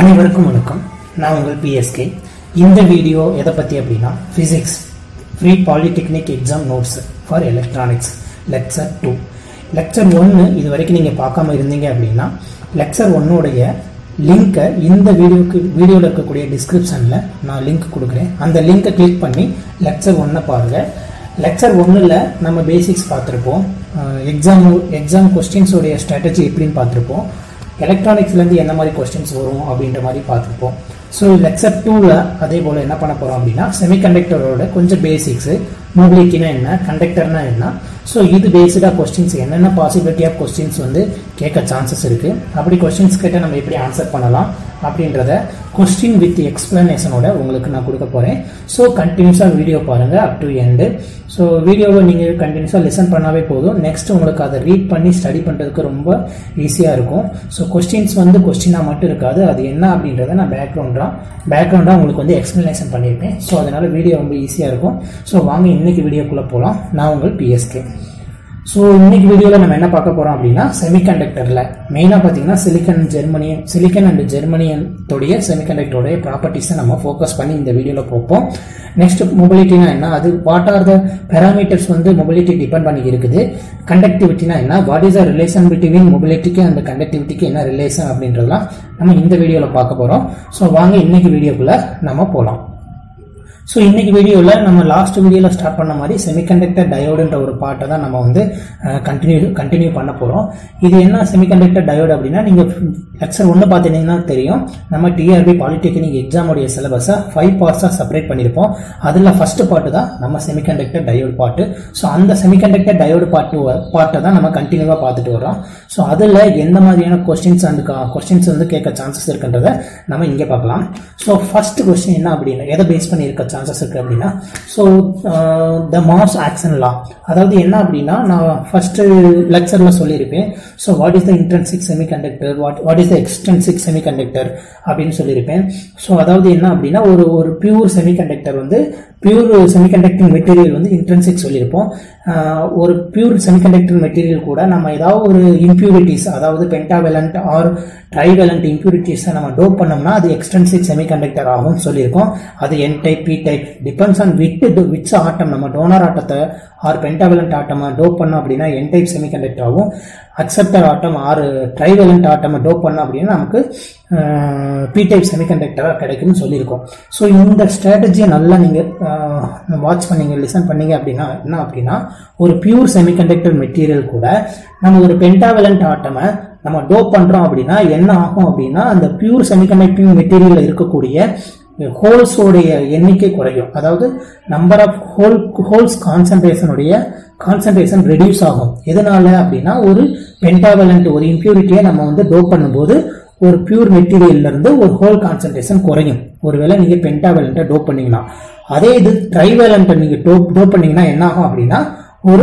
அனைவருக்கும் வணக்கம் நான் உங்கள் பிஎஸ்கே இந்த வீடியோ எதை பற்றி அப்படின்னா physics free polytechnic exam notes for electronics lecture two lecture ஒன்று இது வரைக்கும் நீங்கள் பார்க்காம இருந்தீங்க அப்படின்னா லெக்சர் ஒன்னுடைய லிங்க்கை இந்த வீடியோக்கு வீடியோவில் இருக்கக்கூடிய டிஸ்கிரிப்ஷனில் நான் லிங்க் கொடுக்குறேன் அந்த லிங்கை கிளிக் பண்ணி லெக்சர் ஒன்றை பாருங்கள் லெக்சர் ஒன்றில் நம்ம பேசிக்ஸ் பார்த்துருப்போம் எக்ஸாம் எக்ஸாம் கொஸ்டின்ஸோடைய ஸ்ட்ராட்டஜி எப்படின்னு பார்த்துருப்போம் எலக்ட்ரானிக்ஸ்லேருந்து என்ன மாதிரி கொஸ்டின்ஸ் வரும் அப்படின்ற மாதிரி பார்த்துருப்போம் ஸோ லெக்சர் டூவில் அதே போல் என்ன பண்ண போகிறோம் அப்படின்னா செமிகண்டக்டரோட கொஞ்சம் பேசிக்ஸு மொபிலிட்டினா என்ன கண்டக்டர்னா என்ன ஸோ இது பேஸ்டாக கொஸ்டின்ஸ் என்னென்ன பாசிபிலிட்டி ஆஃப் கொஸ்டின்ஸ் வந்து கேட்க சான்சஸ் இருக்குது அப்படி கொஸ்டின்ஸ் கேட்டால் நம்ம எப்படி ஆன்சர் பண்ணலாம் அப்படின்றத கொஸ்டின் வித் எக்ஸ்பிளனேஷனோட உங்களுக்கு நான் கொடுக்க போகிறேன் ஸோ கண்டினியூஸாக வீடியோ பாருங்கள் அப் டு எண்டு ஸோ வீடியோவை நீங்கள் கண்டினியூஸாக லிசன் பண்ணாவே போதும் நெக்ஸ்ட் உங்களுக்கு அதை ரீட் பண்ணி ஸ்டடி பண்ணுறதுக்கு ரொம்ப ஈஸியாக இருக்கும் ஸோ கொஸ்டின்ஸ் வந்து கொஸ்டினாக மட்டும் இருக்காது அது என்ன அப்படின்றத நான் பேக்ரவுண்டாக பேக்ரவுண்டாக உங்களுக்கு வந்து எக்ஸ்பிளனேஷன் பண்ணியிருப்பேன் ஸோ அதனால் வீடியோ ரொம்ப ஈஸியாக இருக்கும் ஸோ வாங்க இன்னைக்கு வீடியோக்குள்ளே போகலாம் நான் உங்கள் பிஎஸ்கே ஸோ இன்னைக்கு வீடியோவில் நம்ம என்ன பார்க்க போகிறோம் அப்படின்னா செமிகண்டக்டரில் மெயினாக பார்த்தீங்கன்னா சிலிக்கன் ஜெர்மனியன் சிலிக்கன் அண்ட் ஜெர்மனியனுடைய செமிகண்டக்டருடைய ப்ராப்பர்ட்டிஸை நம்ம ஃபோக்கஸ் பண்ணி இந்த வீடியோவில் பார்ப்போம் நெக்ஸ்ட் மொபிலிட்டினா என்ன அது வாட் ஆர் த பேராமீட்டர்ஸ் வந்து மொபிலிட்டி டிபெண்ட் பண்ணி இருக்குது கண்டக்டிவிட்டினா என்ன what is the relation between மொபிலிட்டிக்கு அந்த கண்டக்டிவிட்டிக்கு என்ன ரிலேஷன் அப்படின்றதெல்லாம் நம்ம இந்த வீடியோவில் பார்க்க போகிறோம் ஸோ வாங்க இன்னைக்கு வீடியோக்குள்ளே நம்ம போகலாம் ஸோ இன்னைக்கு வீடியோவில் நம்ம லாஸ்ட் வீடியோவில் ஸ்டார்ட் பண்ண மாதிரி செமிகண்டக்டர் டயோடுன்ற ஒரு பாட்டை தான் நம்ம வந்து கண்டினியூ கண்டினியூ பண்ண போகிறோம் இது என்ன செமிகண்டக்டர் டயோடு அப்படின்னா நீங்கள் லெக்சர் ஒன்று பார்த்தீங்கன்னா தெரியும் நம்ம டிஆர்பி பாலிடெக்னிக் எக்ஸாமுடைய சிலபஸை ஃபைவ் பார்ட்ஸாக செப்பரேட் பண்ணியிருப்போம் அதில் ஃபர்ஸ்ட் பாட்டு தான் நம்ம செமிகண்டக்டர் டயோடு பாட்டு ஸோ அந்த செமிகண்டக்டர் டயோடு பாட்டு பாட்டை தான் நம்ம கண்டினியூவாக பார்த்துட்டு வரோம் ஸோ அதில் எந்த மாதிரியான கொஸ்டின்ஸ் அந்த கொஸ்டின்ஸ் வந்து கேட்க சான்சஸ் இருக்குன்றத நம்ம இங்கே பார்க்கலாம் ஸோ ஃபர்ஸ்ட் கொஸ்டின் என்ன அப்படின்னா எதை பேஸ் பண்ணி இருக்க சான்சஸ் இருக்கு அப்படின்னா so the mass action law அதாவது என்ன அப்படின்னா நான் ஃபர்ஸ்ட் லெக்சர்ல சொல்லியிருப்பேன் so what is the intrinsic semiconductor what what is the extrinsic semiconductor அப்படின்னு சொல்லியிருப்பேன் ஸோ அதாவது என்ன அப்படின்னா ஒரு ஒரு பியூர் செமி கண்டக்டர் வந்து பியூர் செமிகண்டக்டிங் மெட்டீரியல் வந்து இன்ட்ரென்சிக் சொல்லியிருப்போம் ஒரு பியூர் செமிகண்டக்டர் மெட்டீரியல் கூட நம்ம ஏதாவது ஒரு இம்ப்யூரிட்டிஸ் அதாவது பென்டாவெலண்ட் ஆர் ட்ரைவெலண்ட் இம்ப்யூரிட்டிஸை நம்ம டோப் பண்ணோம்னா அது எக்ஸ்டென்சிக் செமிகண்டக்டர் ஆகும் சொல்லியிருக்கோம் அது n type p type depends on விட்டு விச் ஆட்டம் நம்ம டோனர் ஆட்டத்தை ஆர் பென்டாவெலண்ட் ஆட்டம் டோப் பண்ணோம் அப்படின்னா என் டைப் செமிகண்டக்டர் ஆகும் அக்செப்டர் ஆட்டம் ஆறு ட்ரைவெலண்ட் ஆட்டம் டோப் பண்ணோம் அப்படின்னா நமக்கு பி டைப் செமிகண்டக்டராக கிடைக்கும்னு சொல்லியிருக்கோம் ஸோ இந்த ஸ்ட்ராட்டஜியை நல்லா நீங்கள் வாட்ச் பண்ணீங்க லிசன் பண்ணீங்க அப்படின்னா என்ன அப்படின்னா ஒரு பியூர் செமிகண்டக்டர் மெட்டீரியல் கூட நம்ம ஒரு பென்டாவெலண்ட் ஆட்டமை நம்ம டோப் பண்ணுறோம் அப்படின்னா என்ன ஆகும் அப்படின்னா அந்த பியூர் செமிகண்டக்டிங் மெட்டீரியலில் இருக்கக்கூடிய ஹோல்ஸோடைய எண்ணிக்கை குறையும் அதாவது நம்பர் ஆஃப் ஹோல் ஹோல்ஸ் கான்சன்ட்ரேஷனுடைய கான்சன்ட்ரேஷன் ரெடியூஸ் ஆகும் எதனால அப்படின்னா ஒரு பென்டாவலண்ட் ஒரு இம்ப்யூரிட்டியை நம்ம வந்து டோப் பண்ணும்போது ஒரு பியூர் மெட்டீரியல்ல இருந்து ஒரு ஹோல் கான்சன்ட்ரேஷன் குறையும் ஒருவேளை நீங்க பென்டாவலண்ட்டை டோப் பண்ணீங்கன்னா அதே இது ட்ரைவேலண்ட்டை நீங்க டோப் டோப் பண்ணீங்கன்னா என்ன ஆகும் அப்படின்னா ஒரு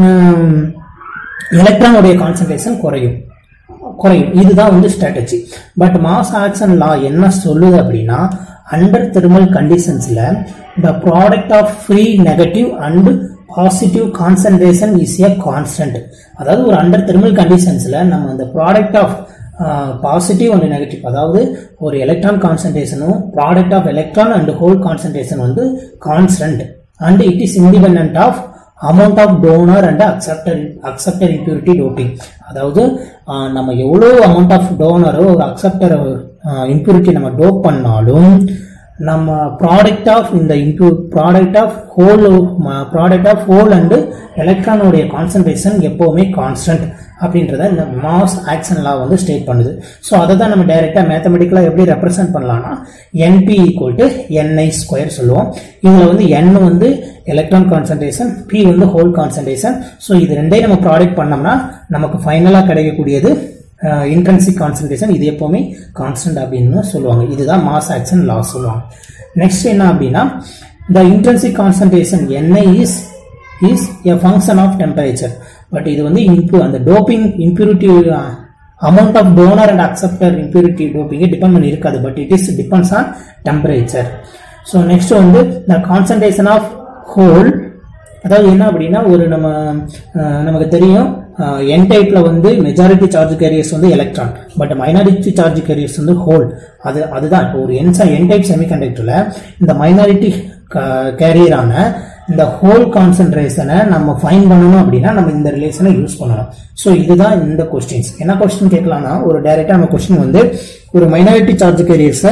எலக்ட்ரானுடைய கான்சன்ட்ரேஷன் குறையும் குறையும் இதுதான் வந்து strategy but mass action law என்ன சொல்லுது அப்படின்னா அண்டர் தெர்மல் கண்டிஷன்ஸ்ல the product of free negative and positive concentration is a constant அதாவது ஒரு அண்டர் தெர்மல் கண்டிஷன்ஸ்ல நம்ம அந்த product of positive and negative அதாவது ஒரு எலக்ட்ரான் கான்சன்ட்ரேஷனும் product of electron and hole concentration வந்து constant and it is independent of amount of donor and acceptor acceptor impurity doping அதாவது நம்ம எவ்வளோ அமௌண்ட் ஆஃப் டோனரோ ஒரு அக்செப்டர் இம்ப்யூரிட்டி நம்ம டோப் பண்ணாலும் நம்ம ப்ராடக்ட் ஆஃப் இந்த இம்ப்யூ product of hole product of hole and எலக்ட்ரானுடைய கான்சன்ட்ரேஷன் எப்போவுமே கான்ஸ்டன்ட் அப்படின்றத இந்த மாஸ் ஆக்ஷன் லா வந்து ஸ்டேட் பண்ணுது ஸோ அதை தான் நம்ம டைரெக்டாக மேத்தமெட்டிக்கலாக எப்படி ரெப்ரசென்ட் பண்ணலாம்னா n p equal to n i square சொல்லுவோம் இதில் வந்து என் வந்து எலக்ட்ரான் கான்சன்ட்ரேஷன் பி வந்து ஹோல் கான்சன்ட்ரேஷன் ஸோ இது ரெண்டையும் நம்ம ப்ராடக்ட் பண்ணோம்னா நமக்கு ஃபைனலாக கிடைக்கக்கூடியது இன்ட்ரென்சிக் கான்சன்ட்ரேஷன் இது எப்போவுமே கான்ஸ்டன்ட் அப்படின்னு சொல்லுவாங்க இதுதான் மாஸ் ஆக்ஷன் லா சொல்லுவாங்க நெக்ஸ்ட் என்ன அப்படின்னா the intrinsic concentration n i is is a function of temperature but இது வந்து இம்ப்யூ அந்த doping impurity amount of donor and acceptor impurity doping depend பண்ணி இருக்காது but it is depends on temperature so next வந்து த கான்சன்ட்ரேஷன் ஆஃப் ஹோல் அதாவது என்ன அப்படின்னா ஒரு நம்ம அஹ், நமக்கு தெரியும் என் டைப்ல வந்து மெஜாரிட்டி சார்ஜ் கேரியர்ஸ் வந்து electron but minority charge carriers வந்து ஹோல் அது அதுதான் இப்போ ஒரு என் என் டைப் செமிகண்டக்டர்ல இந்த மைனாரிட்டி கேரியரான இந்த ஹோல் கான்சென்ட்ரேஷனை நம்ம ஃபைன் பண்ணணும் அப்படின்னா நம்ம இந்த ரிலேஷனை யூஸ் பண்ணணும் ஸோ இதுதான் இந்த கொஸ்டின்ஸ் என்ன கொஸ்டின் கேட்கலாம்னா ஒரு டைரக்டா நம்ம கொஸ்டின் வந்து ஒரு மைனாரிட்டி சார்ஜ் கேரியர்ஸை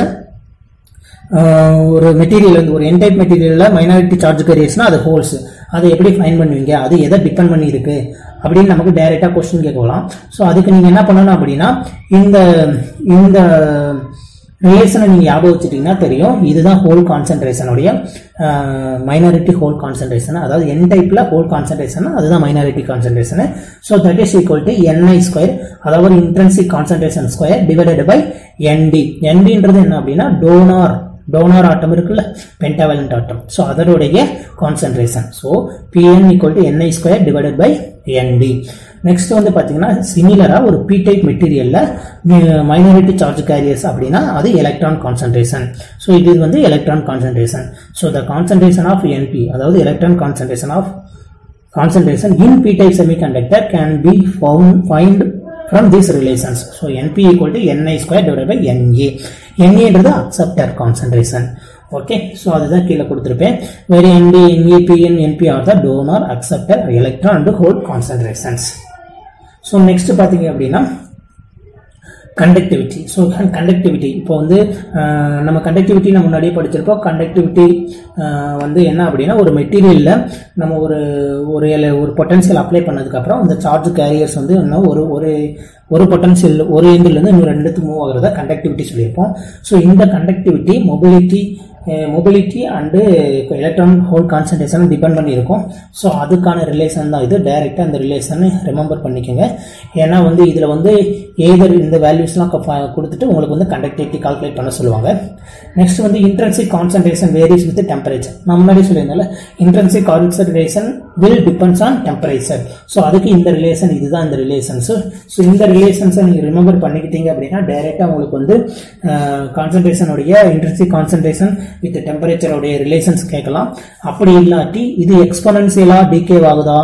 ஒரு மெட்டீரியல் வந்து ஒரு என் டைப் மெட்டீரியல்ல மைனாரிட்டி சார்ஜ் கேரியர்ஸ்னா அது ஹோல்ஸ் அதை எப்படி ஃபைன் பண்ணுவீங்க அது எதை டிபெண்ட் பண்ணி இருக்கு அப்படின்னு நமக்கு டைரக்டா கொஸ்டின் கேட்கலாம் ஸோ அதுக்கு நீங்க என்ன பண்ணணும் அப்படின்னா இந்த இந்த ரிலேஷனை நீங்க ஞாபகம் வச்சுட்டீங்கன்னா தெரியும் இதுதான் ஹோல் கான்சென்ட்ரேஷனுடைய மைனாரிட்டி ஹோல் கான்சென்ட்ரேஷன் அதாவது என் டைப்ல ஹோல் கான்சென்ட்ரேஷன் அதுதான் minority concentration so that is equal to n i square அதாவது intrinsic concentration square divided by n d என்டின்றது என்ன அப்படின்னா டோனார் டோனார் ஆட்டம் இருக்குல்ல பென்டாவலண்ட் ஆட்டம் ஸோ அதனுடைய concentration so p n equal to n i square divided by n d next வந்து பார்த்தீங்கன்னா சிமிலராக ஒரு பி டைப் மெட்டீரியலில் மைனாரிட்டி சார்ஜ் கேரியர்ஸ் அப்படின்னா அது எலக்ட்ரான் கான்சன்ட்ரேஷன் ஸோ இது வந்து electron concentration so the concentration of n p அதாவது electron concentration of concentration in p-type semiconductor can be found find from these relations so np equal to ni square divided by na na என்றது acceptor concentration okay so அதுதான் கீழே கொடுத்துருப்பேன் where n d n a p n n p are the donor acceptor electron and hole concentrations so next பார்த்தீங்க அப்படின்னா conductivity so conductivity இப்போ வந்து அஹ், நம்ம conductivity நம்ம முன்னாடியே படிச்சிருப்போம் கண்டக்டிவிட்டி வந்து என்ன அப்படின்னா ஒரு மெட்டீரியலில் நம்ம ஒரு ஒரு ele- ஒரு பொட்டன்ஷியல் அப்ளை பண்ணதுக்கப்புறம் அந்த சார்ஜ் கேரியர்ஸ் வந்து இன்னும் ஒரு ஒரு ஒரு பொட்டன்ஷியல் ஒரு எண்ட்லேருந்து இன்னும் ரெண்டுத்துக்கு மூவ் ஆகுறத கண்டக்டிவிட்டி சொல்லியிருப்போம் ஸோ இந்த conductivity mobility mobility and electron hole concentration depend பண்ணி இருக்கும் ஸோ அதுக்கான ரிலேஷன் தான் இது டைரெக்டாக அந்த ரிலேஷன் ரிமெம்பர் பண்ணிக்கோங்க ஏன்னா வந்து இதில் வந்து ஏதர் இந்த வேல்யூஸ்லாம் கொடுத்துட்டு உங்களுக்கு வந்து கண்டக்டிவிட்டி கால்குலேட் பண்ண சொல்லுவாங்க நெக்ஸ்ட் வந்து intrinsic concentration varies with temperature நான் முன்னாடி சொல்லியிருந்தால intrinsic concentration will depends on temperature so அதுக்கு இந்த ரிலேஷன் இதுதான் இந்த ரிலேஷன்ஸ் ஸோ இந்த ரிலேஷன்ஸை நீங்கள் ரிமெம்பர் பண்ணிக்கிட்டீங்க அப்படின்னா டைரெக்டாக உங்களுக்கு வந்து கான்சன்ட்ரேஷனுடைய இன்ட்ரென்சிக் கான்சன்ட்ரேஷன் வித் டெம்பரேச்சருடைய ரிலேஷன்ஸ் கேட்கலாம் அப்படி இல்லாட்டி இது எக்ஸ்போனன்சியலா டிகே ஆகுதா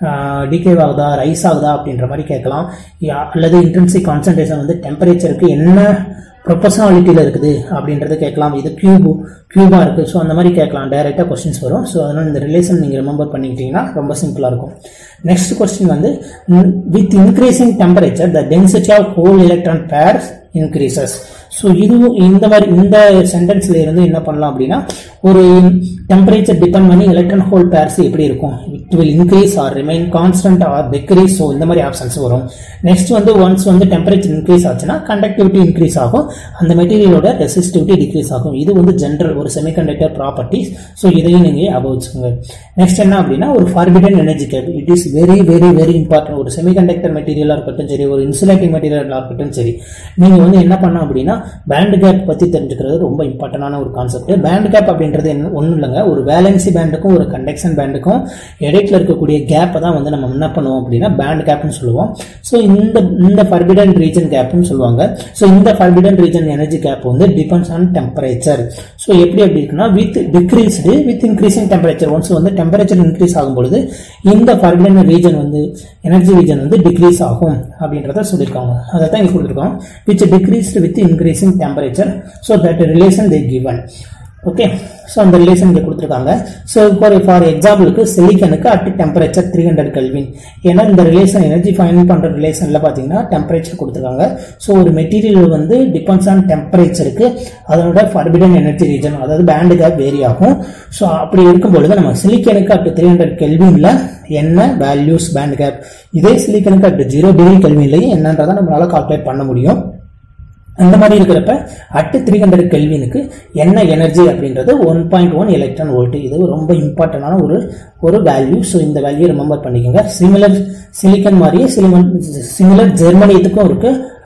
டிகே ஆகுதா ரைஸ் ஆகுதா அப்படின்ற மாதிரி கேட்கலாம் யா- அல்லது இன்டென்சிக் கான்சன்ட்ரேஷன் வந்து டெம்பரேச்சருக்கு என்ன ப்ரொபஷனாலிட்டியில் இருக்குது அப்படின்றத கேட்கலாம் இது கியூப் கியூபாக இருக்குது ஸோ அந்த மாதிரி கேட்கலாம் டைரெக்டாக கொஸ்டின்ஸ் வரும் ஸோ அதனால் இந்த ரிலேஷன் நீங்கள் ரிமெம்பர் பண்ணிக்கிட்டீங்கன்னா ரொம்ப சிம்பிளாக இருக்கும் நெக்ஸ்ட் கொஸ்டின் வந்து with increasing temperature the density of hole electron pairs increases so இதுவும் இந்த மாதிரி இந்த சென்டென்ஸ்ல இருந்து என்ன பண்ணலாம் அப்படின்னா ஒரு டெம்பரேச்சர் டிபெண்ட் பண்ணி எலக்ட்ரான் ஹோல் பேர்ஸ் எப்படி இருக்கும் it will increase or remain constant or decrease so இந்த மாதிரி ஆப்ஷன்ஸ் வரும் நெக்ஸ்ட் வந்து ஒன்ஸ் வந்து டெம்பரேச்சர் இன்க்ரீஸ் ஆச்சுன்னா கண்டக்டிவிட்டி இன்க்ரீஸ் ஆகும் அந்த மெட்டீரியலோட ரெசிஸ்டிவிட்டி டிக்ரீஸ் ஆகும் இது வந்து ஜென்ரல் ஒரு செமிகண்டக்டர் ப்ராப்பர்ட்டிஸ் ஸோ இதையும் நீங்கள் ஞாபகம் வச்சுக்கோங்க நெக்ஸ்ட் என்ன அப்படின்னா ஒரு forbidden energy gap it is very very very important ஒரு செமிகண்டக்டர் மெட்டீரியலாக இருக்கட்டும் சரி ஒரு இன்சுலேட்டிங் மெட்டீரியலாக இருக்கட்டும் சரி நீங்கள் வந்து என்ன பண்ணணும் அப்படின்னா பேண்ட் கேப் பற்றி தெரிஞ்சுக்கிறது ரொம்ப இம்பார்ட்டண்டான ஒரு கான்செப்ட் பேண்ட் கேப் அப்படின்றது என்ன ஒன்றும் இல்லைங்க ஒரு வேலன்சி பேண்டுக்கும் ஒரு கண்டக்ஷன் பேண்டுக்கும் இடையில இருக்கக்கூடிய கேப்பை தான் வந்து நம்ம என்ன பண்ணுவோம் அப்படின்னா பேண்ட் கேப்னு சொல்லுவோம் ஸோ இந்த இந்த ஃபர்பிடன் ரீஜன் கேப்னு சொல்லுவாங்க ஸோ இந்த ஃபர்பிடன் ரீஜன் எனர்ஜி கேப் வந்து டிபெண்ட்ஸ் ஆன் டெம்பரேச்சர் ஸோ எப்படி எப்படி இருக்குன்னா with decreased with increasing temperature once வந்து டெம்பரேச்சர் இன்க்ரீஸ் ஆகும் பொழுது இந்த ஃபர்பிடன் ரீஜன் வந்து எனர்ஜி ரீஜன் வந்து டிக்ரீஸ் ஆகும் அப்படின்றத சொல்லியிருக்காங்க அதை தான் இங்கே கொடுத்துருக்கோம் which decreased with increasing temperature so that relation they given okay so அந்த ரிலேஷன் இங்கே கொடுத்துருக்காங்க ஸோ ஃபார் ஃபார் எக்ஸாம்பிளுக்கு சிலிக்கனுக்கு at temperature three hundred kelvin ஏன்னா இந்த ரிலேஷன் எனர்ஜி ஃபைன் பண்ணுற ரிலேஷனில் பார்த்தீங்கன்னா டெம்பரேச்சர் கொடுத்துருக்காங்க ஸோ ஒரு மெட்டீரியல் வந்து டிபெண்ட்ஸ் ஆன் டெம்பரேச்சருக்கு அதனோட ஃபர்பிடன் எனர்ஜி ரீஜன் அதாவது பேண்டு கேப் வேரி ஆகும் ஸோ அப்படி இருக்கும் பொழுது நம்ம சிலிக்கனுக்கு அட் த்ரீ ஹண்ட்ரட் கெல்வினில் என்ன வேல்யூஸ் பேண்ட் கேப் இதே சிலிக்கனுக்கு அட் ஜீரோ டிகிரி கெல்வின்லையும் என்னன்றதை நம்மளால கால்குலேட் பண்ண முடியும் அந்த மாதிரி இருக்கிறப்ப அட் த்ரீ ஹண்ட்ரட் கெல்வினுக்கு என்ன எனர்ஜி அப்படின்றது one point one electron volt இது ரொம்ப இம்பார்ட்டண்டான ஒரு ஒரு வேல்யூ ஸோ இந்த வேல்யூ ரிமெம்பர் பண்ணிக்கோங்க சிமிலர் சிலிக்கன் மாதிரியே சிலிமன் சிமிலர் ஜெர்மனியத்துக்கும் இருக்கு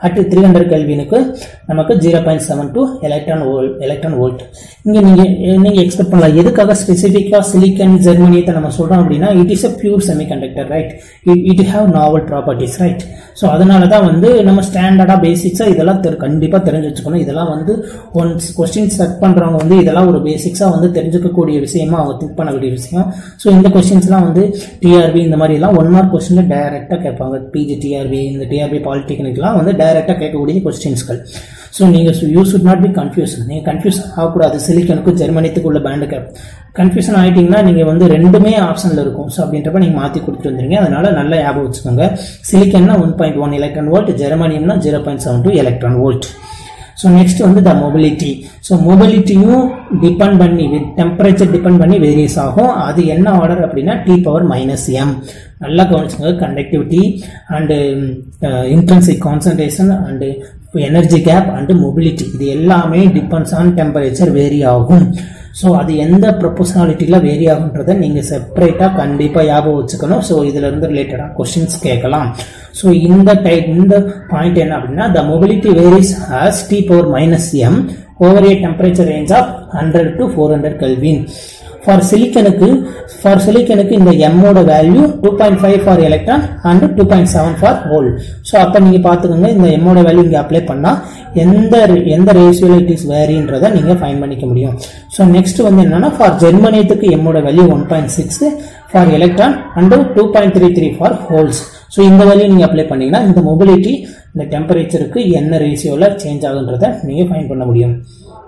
அட் த்ரீ ஹண்ட்ரட் கெல்வினுக்கு நமக்கு zero point seven two electron volt electron volt இங்கே நீங்கள் நீங்கள் எக்ஸ்பெக்ட் பண்ணலாம் எதுக்காக ஸ்பெசிஃபிக்காக சிலிக்கன் ஜெர்மனியத்தை நம்ம சொல்கிறோம் அப்படின்னா it is a pure semiconductor right it have novel properties right so அதனால தான் வந்து நம்ம ஸ்டாண்டர்டாக பேசிக்ஸாக இதெல்லாம் தெரி கண்டிப்பாக தெரிஞ்சு வச்சுக்கணும் இதெல்லாம் வந்து ஒன்ஸ் கொஸ்டின் செட் பண்ணுறவங்க வந்து இதெல்லாம் ஒரு பேசிக்ஸாக வந்து தெரிஞ்சுக்கக்கூடிய விஷயமா அவங்க திங்க் பண்ணக்கூடிய விஷயம் ஸோ இந்த கொஸ்டின்ஸ்லாம் வந்து டிஆர்பி இந்த மாதிரிலாம் ஒன் மார்க் கொஸ்டினில் டைரெக்டாக கேட்பாங்க பிஜி டிஆர்பி இந்த டிஆர்பி பாலிடெக்னிக்லாம் வந்து டைரெக்டாக கேட்கக்கூடிய கொஸ்டின்ஸ்கள் ஸோ நீங்கள் you should not be confuse நீங்கள் கன்ஃபியூஸ் ஆகக்கூடாது சிலிக்கனுக்கு ஜெர்மனித்துக்கு உள்ள பேண்டு கேப் கன்ஃபியூஷன் ஆகிட்டிங்கன்னா நீங்கள் வந்து ரெண்டுமே ஆப்ஷனில் இருக்கும் ஸோ அப்படின்றப்ப நீங்கள் மாற்றி கொடுத்துட்டு வந்துருங்க அதனால நல்லா ஞாபகம் வச்சுக்கோங்க சிலிக்கன்னா one point one electron volt ஜெர்மனியம்னா zero point seven two electron volt so next வந்து த மொபிலிட்டி ஸோ மொபிலிட்டியும் டிபெண்ட் பண்ணி வித் டெம்பரேச்சர் டிபெண்ட் பண்ணி வேரியஸ் ஆகும் அது என்ன ஆர்டர் அப்படின்னா டி பவர் மைனஸ் எம் நல்லா கவனிச்சுங்க conductivity and intrinsic concentration and energy gap and mobility இது எல்லாமே டிபெண்ட்ஸ் ஆன் டெம்பரேச்சர் வேரி ஆகும் ஸோ அது எந்த ப்ரொபோஷனாலிட்டியில் வேரி ஆகுன்றதை நீங்கள் செப்பரேட்டாக கண்டிப்பாக ஞாபகம் வச்சுக்கணும் ஸோ இதுல இருந்து ரிலேட்டடாக கொஸ்டின்ஸ் கேட்கலாம் ஸோ இந்த டைப் இந்த பாயிண்ட் என்ன அப்படின்னா the mobility varies as T power minus m over a temperature range of hundred to four hundred kelvin for சிலிக்கனுக்கு ஃபார் சிலிக்கனுக்கு இந்த எம்மோட value two point five for electron and two point seven for hole so அப்போ நீங்கள் பார்த்துக்கோங்க இந்த எம்மோட value இங்கே அப்ளை பண்ணால் எந்த எந்த ரேஷியோல இட் இஸ் வேரின்றதை நீங்கள் ஃபைன் பண்ணிக்க முடியும் ஸோ நெக்ஸ்ட் வந்து என்னன்னா ஃபார் ஜெர்மனியத்துக்கு எம்மோட value one point six for electron and two point three three for holes so இந்த வேல்யூ நீங்கள் அப்ளை பண்ணீங்கன்னா இந்த மொபிலிட்டி இந்த டெம்பரேச்சருக்கு என்ன ரேஷியோவில் சேஞ்ச் ஆகுன்றதை நீங்கள் ஃபைன் பண்ண முடியும்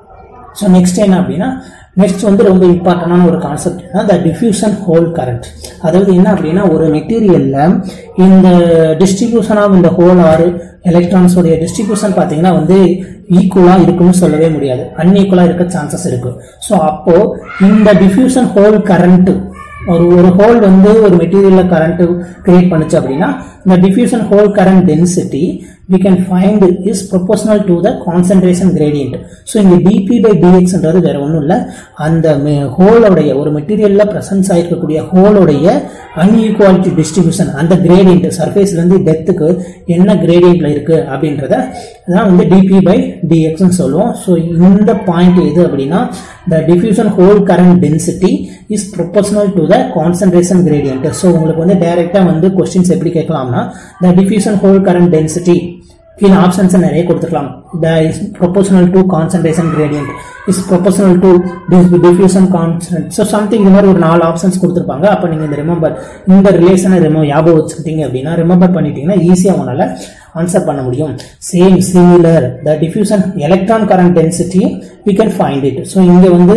ஸோ நெக்ஸ்ட் என்ன அப்படின்னா நெக்ஸ்ட் வந்து ரொம்ப இம்பார்ட்டண்டான ஒரு concept the diffusion hole current அதாவது என்ன அப்படின்னா ஒரு மெட்டீரியல்ல இந்த டிஸ்ட்ரிபியூஷன் ஆஃப் இந்த ஹோல் ஆறு எலக்ட்ரான்ஸோடைய டிஸ்ட்ரிபியூஷன் பார்த்தீங்கன்னா வந்து ஈக்குவலாக இருக்குன்னு சொல்லவே முடியாது அன்ஈக்குவலாக இருக்க சான்சஸ் இருக்கு ஸோ அப்போ இந்த டிஃப்யூஷன் ஹோல் கரண்ட் ஒரு ஒரு ஹோல் வந்து ஒரு மெட்டீரியல்ல கரண்ட் கிரியேட் பண்ணுச்சு அப்படின்னா இந்த diffusion hole current density we can find is proportional to the concentration gradient so இங்கே dp by dxன்றது வேற ஒன்றும் இல்லை அந்த ஹோலோடைய ஒரு மெட்டீரியல்ல ப்ரெசன்ஸ் ஆயிருக்கக்கூடிய ஹோலோடைய அன்இக்வாலிட்டி டிஸ்ட்ரிபியூஷன் அந்த கிரேடியன்ட் சர்ஃபேஸ்லேருந்து டெத்துக்கு என்ன கிரேடியன்ட்ல இருக்கு அப்படின்றத அதான் வந்து dp by dxன்னு சொல்லுவோம் ஸோ இந்த பாயிண்ட் எது அப்படின்னா the diffusion hole current density is proportional to the concentration gradient so உங்களுக்கு வந்து டைரக்டா வந்து கொஸ்டின்ஸ் எப்படி கேட்கலாம்னா the diffusion hole current density கீழே ஆப்ஷன்ஸ் நிறைய கொடுத்துக்கலாம் the is proportional to concentration gradient is proportional to diffusion constant so something இந்த மாதிரி ஒரு நாலு ஆப்ஷன்ஸ் கொடுத்துருப்பாங்க அப்போ நீங்கள் இந்த ரிமெம்பர் இந்த ரிலேஷனை ரிமோ ஞாபகம் வச்சுக்கிட்டீங்க அப்படின்னா ரிமெம்பர் பண்ணிட்டீங்கன்னா ஈஸியாக உங்களால் ஆன்சர் பண்ண முடியும் same similar the diffusion electron current density we can find it so இங்கே வந்து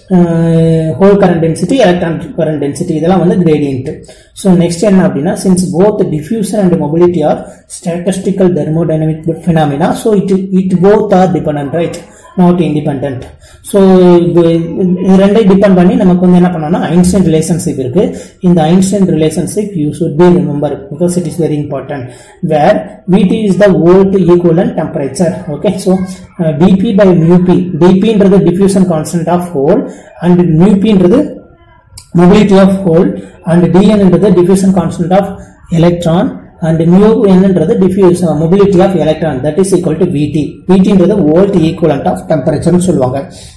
hole current density electron current density இதெல்லாம் வந்து கிரேடியன்ட் ஸோ நெக்ஸ்ட் என்ன அப்படின்னா since both diffusion and mobility are statistical thermodynamic phenomena so it it both are dependent right not independent so இது இது ரெண்டையும் depend பண்ணி நமக்கு வந்து என்ன பண்ணோம்னா ஐன்ஸ்டைன் ரிலேஷன்ஷிப் இருக்கு இந்த Einstein relationship you should be remember because it is very important where V T is the volt equivalent temperature okay so D p by mu p டிபின்றது diffusion constant of hole and மியூபின்றது mobility of hole and dn என்றது diffusion constant of electron and mu என்னன்றது diffusion mobility of electron that is equal to vt vt என்றது volt equivalent of temperature னு சொல்லுவாங்க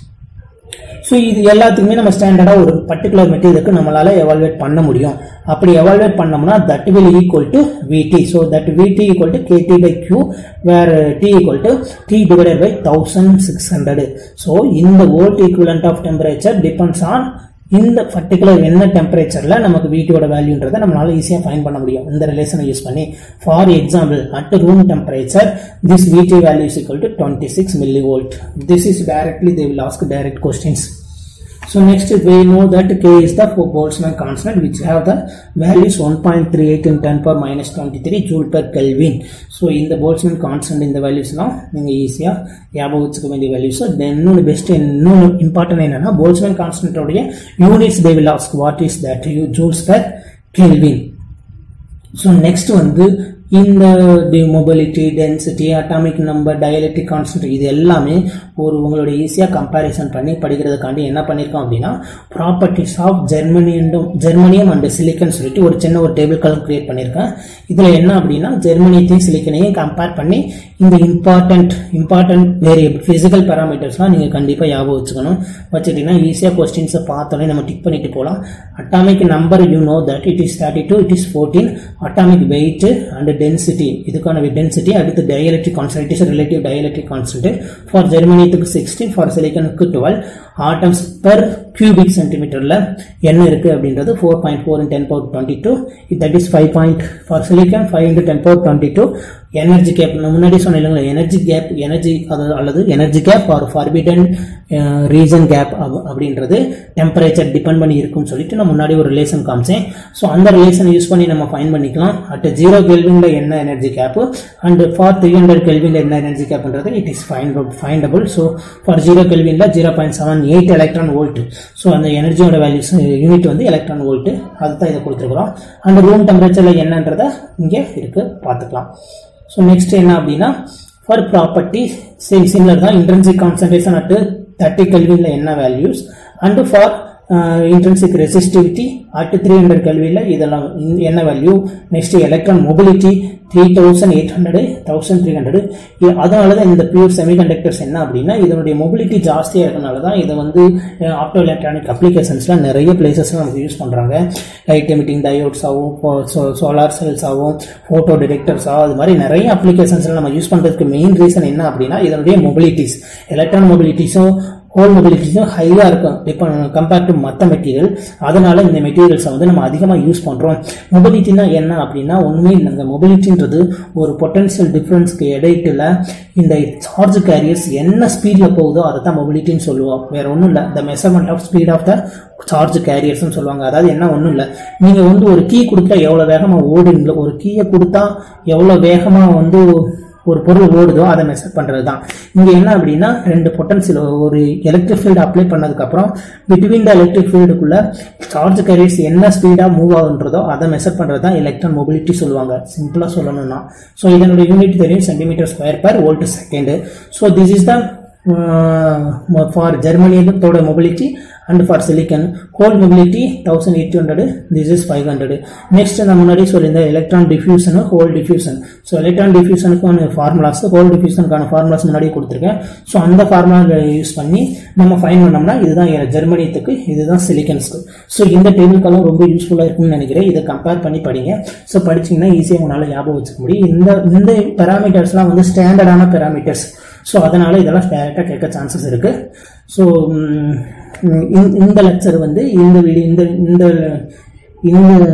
so இது எல்லாத்துக்குமே நம்ம ஸ்டாண்டர்டாக ஒரு பர்டிகுலர் மெட்டீரியலுக்கு நம்மளால எவால்வேட் பண்ண முடியும் அப்படி எவால்வேட் பண்ணோம்னா that will equal to V T so that V T equal to k T by q where T equal to T divided by thousand six hundred so இந்த volt equivalent of temperature depends on இந்த particular என்ன டெம்பரேச்சர்ல நமக்கு வீட்டோட வேல்யூன்றதை நம்மளால ஈஸியாக fine பண்ண முடியும் இந்த ரிலேஷனை யூஸ் பண்ணி for example at room temperature this V T value is equal to 26 millivolt this is directly they will ask direct questions so next we know that k is the boltzmann constant which have the values 1.38 in 10 power minus 23 joule per kelvin so இந்த boltzmann constant இந்த வேல்யூஸ்லாம் நீங்க ஈஸியா ஞாபகம் வச்சுக்க வேண்டிய values தென் இன்னொன்று best இன்னொன்று important என்னன்னா boltzmann constant உடைய units they will ask what is that you joules per kelvin so next வந்து இந்த the mobility density atomic number dielectric constant இது எல்லாமே ஒரு உங்களோட ஈஸியாக கம்பேரிசன் பண்ணி படிக்கிறதுக்காண்டி என்ன பண்ணியிருக்கோம் அப்படின்னா ப்ராப்பர்ட்டிஸ் ஆஃப் ஜெர்மனியும் ஜெர்மனியம் அண்ட் சிலிக்கன் சொல்லிட்டு ஒரு சின்ன ஒரு டேபிள் கலம் கிரியேட் பண்ணியிருக்கேன் இதில் என்ன அப்படின்னா ஜெர்மனியத்தையும் சிலிக்கனையும் கம்பேர் பண்ணி இந்த இம்பார்ட்டன்ட் இம்பார்ட்டன்ட் வேரியபிள் ஃபிசிக்கல் பேராமீட்டர்ஸ்லாம் நீங்கள் கண்டிப்பாக ஞாபகம் வச்சுக்கணும் வச்சுட்டிங்கன்னா ஈஸியாக கொஸ்டின்ஸை பார்த்தோன்னே நம்ம டிக் பண்ணிட்டு போகலாம் atomic number you know that it is thirty two it is fourteen atomic weight and density இதுக்கான டென்சிட்டி அடுத்து dielectric constant it is relative dielectric constant for ஜெர்மனியத்துக்கு சிக்ஸ்டீன் ஃபார் சிலிக்கனுக்கு டுவெல் ஆட்டம்ஸ் பெர் கியூபிக் சென்டிமீட்டரில் என்ன இருக்குது அப்படின்றது four point four in ten power twenty two that is five point for silicon five into ten power twenty two energy gap நான் முன்னாடி சொன்னேன் இல்லைங்களா எனர்ஜி கேப் எனர்ஜி அல்லது energy gap or forbidden region gap அப்படின்றது temperature depend பண்ணி இருக்கும்னு சொல்லிட்டு நான் முன்னாடி ஒரு ரிலேஷன் காமிச்சேன் ஸோ அந்த ரிலேஷன் யூஸ் பண்ணி நம்ம ஃபைன் பண்ணிக்கலாம் அட் ஜீரோ கெல்வின்ல என்ன energy gap and for three hundred கெல்வின்ல என்ன எனர்ஜி கேப்ன்றது it is fine findable so for zero கெல்வின்ல zero point seven eight electron volt so அந்த எனர்ஜியோட வேல்யூஸ் யூனிட் வந்து எலக்ட்ரான் வோல்ட் அதுதான் இதை கொடுத்துருக்குறோம் அண்ட் ரூம் டெம்பரேச்சரில் என்னன்றதை இங்கே இருக்கு பார்த்துக்கலாம் ஸோ நெக்ஸ்ட் என்ன அப்படின்னா ஃபார் ப்ராப்பர்ட்டி சேம் சிமிலர் தான் இன்ட்ரென்சிக் கான்சன்ட்ரேஷன் அட் தேர்ட்டி கல்வியில் என்ன values and for intrinsic resistivity at three hundred கல்வியில் இதெல்லாம் என்ன value next electron mobility three thousand eight hundred thousand three hundred அதனால தான் இந்த பியூர் செமிகண்டக்டர்ஸ் என்ன அப்படின்னா இதனுடைய மொபிலிட்டி ஜாஸ்தியாக இருக்கனால தான் இதை வந்து ஆப்டோ எலக்ட்ரானிக் அப்ளிகேஷன்ஸ்லாம் நிறைய பிளேசஸ்லாம் நமக்கு யூஸ் பண்ணுறாங்க லைட் எமிட்டிங் டயோட்ஸ் ஆகும் சோலார் செல்ஸ் ஆகும் ஃபோட்டோ டிடெக்டர்ஸ் ஆகும் அது மாதிரி நிறைய அப்ளிகேஷன்ஸ்லாம் நம்ம யூஸ் பண்ணுறதுக்கு மெயின் ரீசன் என்ன அப்படின்னா இதனுடைய மொபிலிட்டிஸ் எலக்ட்ரான் மொபிலிட்டிஸும் ஹோல் மொபிலிட்டிஸும் ஹையாக இருக்கும் இப்போ கம்பேர்ட் டு மற்ற மெட்டீரியல் அதனால இந்த மெட்டீரியல்ஸை வந்து நம்ம அதிகமாக யூஸ் பண்ணுறோம் மொபிலிட்டினா என்ன அப்படின்னா ஒன்றுமே இல்லைங்க மொபிலிட்டின்றது ஒரு பொட்டன்ஷியல் டிஃப்ரென்ஸ்க்கு இடையில இந்த சார்ஜ் கேரியர்ஸ் என்ன ஸ்பீடில் போகுதோ அதை தான் மொபிலிட்டின்னு சொல்லுவோம் வேற ஒன்றும் இல்லை the measurement of speed of the charge கேரியர்ஸ்னு சொல்லுவாங்க அதாவது என்ன ஒன்றும் இல்லை நீங்கள் வந்து ஒரு கீ கொடுத்தா எவ்வளோ வேகமாக ஓடுங்களோ ஒரு கீயை கொடுத்தா எவ்வளோ வேகமாக வந்து ஒரு பொருள் ஓடுதோ அதை மெஷர் பண்ணுறது தான் இங்கே என்ன அப்படின்னா ரெண்டு பொட்டன்சியல் ஒரு எலக்ட்ரிக் ஃபீல்டு அப்ளை பண்ணதுக்கப்புறம் பிட்வீன் த எலக்ட்ரிக் ஃபீல்டுக்குள்ள சார்ஜ் கேரியர்ஸ் என்ன ஸ்பீடாக மூவ் ஆகுன்றதோ அதை மெஷர் பண்ணுறது தான் எலக்ட்ரான் மொபிலிட்டி சொல்லுவாங்க சிம்பிளாக சொல்லணும்னா ஸோ இதனுடைய யூனிட் தெரியும் centimetre square per volt second so this is the for ஜெர்மனியத்தோட mobility and for silicon hole mobility thousand eight hundred this is five hundred next நான் முன்னாடி சொல்லியிருந்தேன் electron diffusion hole diffusion so electron டிஃப்யூஷனுக்கான formulas hole டிஃப்யூஷனுக்கான formulas முன்னாடி கொடுத்துருக்கேன் so அந்த formula use பண்ணி நம்ம ஃபைன் பண்ணோம்னா இதுதான் ஜெர்மனியத்துக்கு இதுதான் சிலிக்கன்ஸ்க்கு ஸோ இந்த டேபிள்கெல்லாம் ரொம்ப யூஸ்ஃபுல்லாக இருக்கும்னு நினைக்கிறேன் இதை கம்பேர் பண்ணி படிங்க ஸோ படிச்சிங்கன்னா ஈஸியாக உங்களால் ஞாபகம் வச்சுக்க முடியும் இந்த இந்த பேராமீட்டர்ஸ்லாம் வந்து ஸ்டாண்டர்டான பேராமீட்டர்ஸ் ஸோ அதனால் இதெல்லாம் டேரெக்டாக கேட்க சான்சஸ் இருக்குது ஸோ இந்த லெக்சர் வந்து இந்த வீடியோ இந்த இந்த இந்த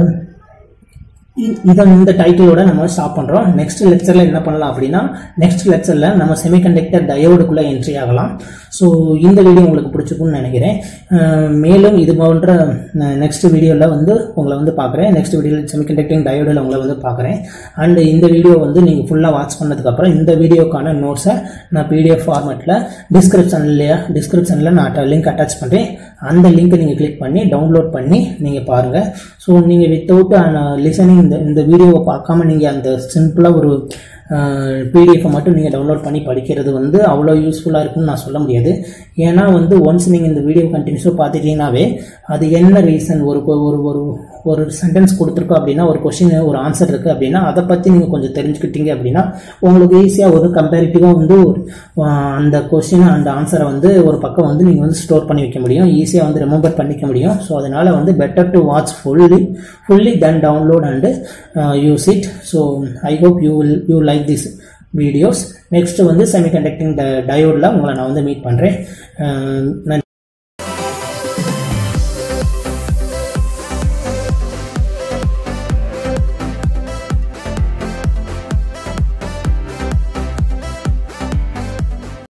இதை இந்த டைட்டிலோட நம்ம ஸ்டாப் பண்ணுறோம் நெக்ஸ்ட் லெக்சரில் என்ன பண்ணலாம் அப்படின்னா நெக்ஸ்ட் லெக்சரில் நம்ம செமிகண்டக்டர் டயோடுக்குள்ளே என்ட்ரி ஆகலாம் ஸோ இந்த வீடியோ உங்களுக்கு பிடிச்சிருக்கும்னு நினைக்கிறேன் மேலும் இது போன்ற நெக்ஸ்ட் வீடியோவில் வந்து உங்களை வந்து பார்க்குறேன் நெக்ஸ்ட் வீடியோவில் செமிகண்டக்டிங் டயோடில் உங்களை வந்து பார்க்குறேன் அண்ட் இந்த வீடியோ வந்து நீங்கள் ஃபுல்லாக வாட்ச் பண்ணதுக்கப்புறம் இந்த வீடியோக்கான நோட்ஸை நான் பிடிஎஃப் ஃபார்மேட்டில் டிஸ்கிரிப்ஷன்லையா டிஸ்கிரிப்ஷனில் நான் லிங்க் அட்டாச் பண்ணுறேன் அந்த லிங்க்கை நீங்கள் கிளிக் பண்ணி டவுன்லோட் பண்ணி நீங்கள் பாருங்கள் ஸோ நீங்கள் வித்தவுட் லிசனிங் இந்த இந்த வீடியோவை பார்க்காம நீங்கள் அந்த சிம்பிளாக ஒரு பிடிஎஃப்பை மட்டும் நீங்கள் டவுன்லோட் பண்ணி படிக்கிறது வந்து அவ்வளோ யூஸ்ஃபுல்லாக இருக்குன்னு நான் சொல்ல முடியாது ஏன்னா வந்து ஒன்ஸ் நீங்கள் இந்த வீடியோ கண்டினியூஸாக பார்த்துட்டீங்கன்னாவே அது என்ன ரீசன் ஒரு ஒரு ஒரு ஒரு சென்டென்ஸ் கொடுத்துருக்கோம் அப்படின்னா ஒரு கொஷின் ஒரு ஆன்சர் இருக்குது அப்படின்னா அதை பற்றி நீங்கள் கொஞ்சம் தெரிஞ்சுக்கிட்டீங்க அப்படின்னா உங்களுக்கு ஈஸியாக ஒரு கம்பேரிட்டிவாக வந்து அந்த கொஷின் அந்த ஆன்சரை வந்து ஒரு பக்கம் வந்து நீங்கள் வந்து ஸ்டோர் பண்ணி வைக்க முடியும் ஈஸியாக வந்து ரிமெம்பர் பண்ணிக்க முடியும் ஸோ அதனால் வந்து better to watch fully fully then download and use it so I hope you will you like this videos next வந்து செமிகண்டக்டிங் டயோடில் உங்களை நான் வந்து மீட் பண்ணுறேன் நன்றி